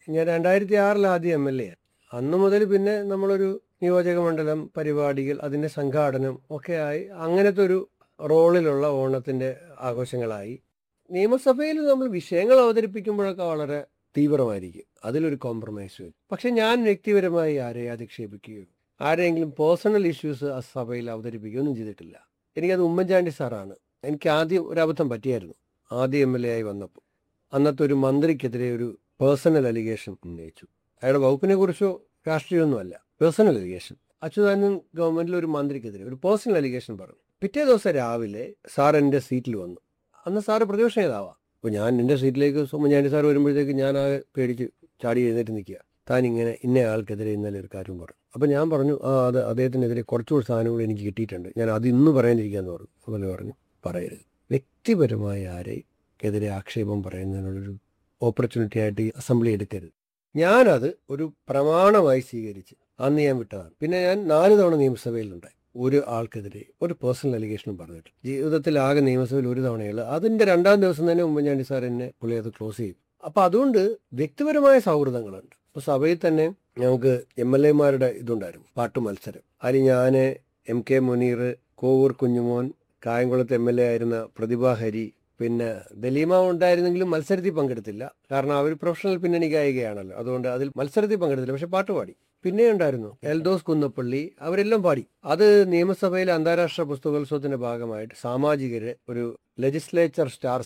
ഞാൻ രണ്ടായിരത്തി ആറിൽ ആദ്യം എം എൽ എ അന്ന് മുതൽ പിന്നെ നമ്മളൊരു നിയോജക മണ്ഡലം പരിപാടികൾ അതിൻ്റെ സംഘാടനം ഒക്കെ ആയി അങ്ങനത്തെ ഒരു റോളിലുള്ള ഓണത്തിൻ്റെ ആഘോഷങ്ങളായി നിയമസഭയിൽ നമ്മൾ വിഷയങ്ങൾ അവതരിപ്പിക്കുമ്പോഴൊക്കെ വളരെ തീവ്രമായിരിക്കും അതിലൊരു കോംപ്രമൈസ് വരും പക്ഷെ ഞാൻ വ്യക്തിപരമായി ആരെയും അധിക്ഷേപിക്കുകയോ ആരെങ്കിലും പേഴ്സണൽ ഇഷ്യൂസ് ആ സഭയിൽ അവതരിപ്പിക്കുകയൊന്നും ചെയ്തിട്ടില്ല എനിക്കത് ഉമ്മൻചാണ്ടി സാറാണ് എനിക്ക് ആദ്യം ഒരു അബദ്ധം പറ്റിയായിരുന്നു ആദ്യം എം എൽ എ ആയി വന്നപ്പോൾ അന്നത്തെ ഒരു മന്ത്രിക്കെതിരെ ഒരു പേഴ്സണൽ അലിഗേഷൻ ഉന്നയിച്ചു അയാളുടെ വകുപ്പിനെ കുറിച്ചോ രാഷ്ട്രീയമൊന്നുമല്ല പേഴ്സണൽ അലിഗേഷൻ അച്യുതാനന്ദൻ ഗവൺമെന്റിൽ ഒരു മന്ത്രിക്കെതിരെ ഒരു പേഴ്സണൽ അലിഗേഷൻ പറഞ്ഞു പിറ്റേ ദിവസം രാവിലെ സാർ എൻ്റെ സീറ്റിൽ വന്നു അന്ന് സാറ് പ്രതിപക്ഷ നേതാവാ അപ്പോൾ ഞാൻ എൻ്റെ സീറ്റിലേക്ക് ഉമ്മൻചാണ്ടി സാർ വരുമ്പോഴത്തേക്ക് ഞാൻ ആ പേടിച്ച് ചാടി എഴുന്നേറ്റ് നിൽക്കുക താൻ ഇങ്ങനെ ഇന്ന ആൾക്കെതിരെ ഇന്നലെ ഒരു കാര്യം പറഞ്ഞു അപ്പം ഞാൻ പറഞ്ഞു ആ അത് അദ്ദേഹത്തിനെതിരെ കുറച്ചുകൂടി സാധനങ്ങൾ എനിക്ക് കിട്ടിയിട്ടുണ്ട് ഞാൻ അത് ഇന്ന് പറയാനിരിക്കാന്ന് പറഞ്ഞു അതുപോലെ പറഞ്ഞു പറയരുത് വ്യക്തിപരമായ ആരെക്കെതിരെ ആക്ഷേപം പറയുന്നതിനുള്ളൊരു ഓപ്പർച്യൂണിറ്റി ആയിട്ട് ഈ അസംബ്ലി എടുക്കരുത് ഞാനത് ഒരു പ്രമാണമായി സ്വീകരിച്ച് അന്ന് ഞാൻ വിട്ടതാണ് പിന്നെ ഞാൻ നാല് തവണ നിയമസഭയിലുണ്ടായി ഒരു ആൾക്കെതിരെ ഒരു പേഴ്സണൽ അലിഗേഷനും പറഞ്ഞിട്ട് ജീവിതത്തിൽ ആകെ നിയമസഭയിൽ ഒരു തവണയുള്ളൂ അതിന്റെ രണ്ടാം ദിവസം തന്നെ ഉമ്മൻചാണ്ടി സാർ എന്നെ പുള്ളി അത് ക്ലോസ് ചെയ്യും അപ്പൊ അതുകൊണ്ട് വ്യക്തിപരമായ സൗഹൃദങ്ങളുണ്ട് ഇപ്പൊ സഭയിൽ തന്നെ ഞങ്ങൾക്ക് എം എൽ എമാരുടെ ഇതുണ്ടായിരുന്നു പാട്ട് മത്സരം അതിൽ ഞാൻ എം കെ മുനീർ കോവൂർ കുഞ്ഞുമോൻ കായംകുളത്ത് എം എൽ എ ആയിരുന്ന പ്രതിഭ ഹരി പിന്നെ ദലീമ ഉണ്ടായിരുന്നെങ്കിലും മത്സരത്തിൽ പങ്കെടുത്തില്ല കാരണം അവർ പ്രൊഫഷണൽ പിന്നണി ഗായികയാണല്ലോ അതുകൊണ്ട് അതിൽ മത്സരത്തിൽ പങ്കെടുത്തില്ല പക്ഷെ പാട്ട് പാടി പിന്നെ ഉണ്ടായിരുന്നു എൽദോസ് കുന്നപ്പള്ളി അവരെല്ലാം പാടി അത് നിയമസഭയിലെ അന്താരാഷ്ട്ര പുസ്തകോത്സവത്തിന്റെ ഭാഗമായിട്ട് സാമാജികര് ഒരു ലെജിസ്ലേച്ചർ സ്റ്റാർ